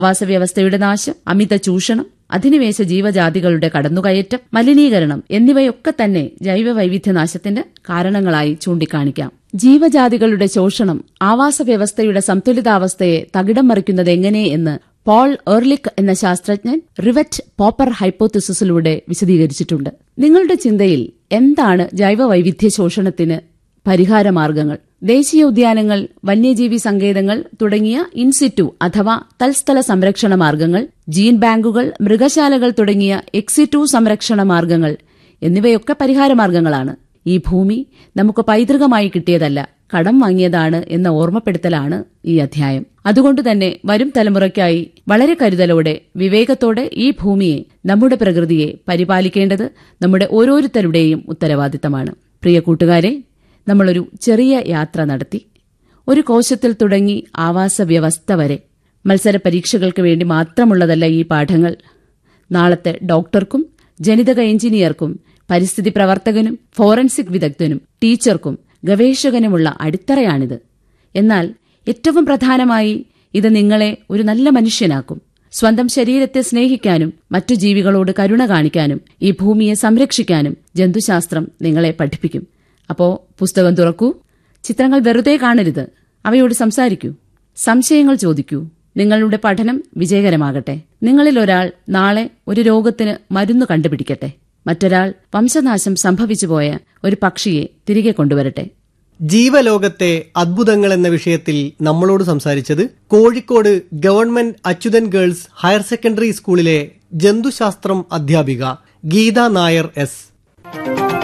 വാസവ്യവസ്ഥയുടെ നാശം അമിത ചൂഷണം അധിനിവേശ ജീവജാതികളുടെ കടന്നുകയറ്റം മലിനീകരണം എന്നിവയൊക്കെ തന്നെ ജൈവ വൈവിധ്യനാശത്തിന്റെ കാരണങ്ങളായി ചൂണ്ടിക്കാണിക്കാം ജീവജാതികളുടെ ശോഷണം ആവാസ വ്യവസ്ഥയുടെ സന്തുലിതാവസ്ഥയെ തകിടം മറിക്കുന്നത് എങ്ങനെ എന്ന് പോൾ എർലിക് എന്ന ശാസ്ത്രജ്ഞൻ റിവറ്റ് പോപ്പർ ഹൈപ്പോത്തിസിസിലൂടെ വിശദീകരിച്ചിട്ടുണ്ട് നിങ്ങളുടെ ചിന്തയിൽ എന്താണ് ജൈവ വൈവിധ്യ ശോഷണത്തിന് പരിഹാരമാർഗങ്ങൾ ദേശീയ ഉദ്യാനങ്ങൾ വന്യജീവി സങ്കേതങ്ങൾ തുടങ്ങിയ ഇൻസിറ്റു അഥവാ തൽസ്ഥല സംരക്ഷണ മാർഗങ്ങൾ ജീൻ ബാങ്കുകൾ മൃഗശാലകൾ തുടങ്ങിയ എക്സിറ്റു സംരക്ഷണ മാർഗങ്ങൾ എന്നിവയൊക്കെ പരിഹാരമാർഗങ്ങളാണ് ഈ ഭൂമി നമുക്ക് പൈതൃകമായി കിട്ടിയതല്ല കടം വാങ്ങിയതാണ് എന്ന ഓർമ്മപ്പെടുത്തലാണ് ഈ അധ്യായം അതുകൊണ്ട് തന്നെ വരും തലമുറയ്ക്കായി വളരെ കരുതലോടെ വിവേകത്തോടെ ഈ ഭൂമിയെ നമ്മുടെ പ്രകൃതിയെ പരിപാലിക്കേണ്ടത് നമ്മുടെ ഓരോരുത്തരുടെയും ഉത്തരവാദിത്തമാണ് പ്രിയ കൂട്ടുകാരെ നമ്മളൊരു ചെറിയ യാത്ര നടത്തി ഒരു കോശത്തിൽ തുടങ്ങി ആവാസ വ്യവസ്ഥ വരെ മത്സര പരീക്ഷകൾക്ക് വേണ്ടി മാത്രമുള്ളതല്ല ഈ പാഠങ്ങൾ നാളത്തെ ഡോക്ടർക്കും ജനിതക എഞ്ചിനീയർക്കും പരിസ്ഥിതി പ്രവർത്തകനും ഫോറൻസിക് വിദഗ്ധനും ടീച്ചർക്കും ഗവേഷകനുമുള്ള അടിത്തറയാണിത് എന്നാൽ ഏറ്റവും പ്രധാനമായി ഇത് നിങ്ങളെ ഒരു നല്ല മനുഷ്യനാക്കും സ്വന്തം ശരീരത്തെ സ്നേഹിക്കാനും മറ്റു ജീവികളോട് കരുണ കാണിക്കാനും ഈ ഭൂമിയെ സംരക്ഷിക്കാനും ജന്തുശാസ്ത്രം നിങ്ങളെ പഠിപ്പിക്കും അപ്പോ പുസ്തകം തുറക്കൂ ചിത്രങ്ങൾ വെറുതെ കാണരുത് അവയോട് സംസാരിക്കൂ സംശയങ്ങൾ ചോദിക്കൂ നിങ്ങളുടെ പഠനം വിജയകരമാകട്ടെ നിങ്ങളിൽ ഒരാൾ നാളെ ഒരു രോഗത്തിന് മരുന്ന് കണ്ടുപിടിക്കട്ടെ മറ്റൊരാൾ വംശനാശം സംഭവിച്ചുപോയ ഒരു പക്ഷിയെ തിരികെ കൊണ്ടുവരട്ടെ ജീവലോകത്തെ അദ്ഭുതങ്ങൾ എന്ന വിഷയത്തിൽ നമ്മളോട് സംസാരിച്ചത് Kozhikode government Achuthan girls higher secondary സ്കൂളിലെ ജന്തുശാസ്ത്രം അധ്യാപിക ഗീത നായർ എസ്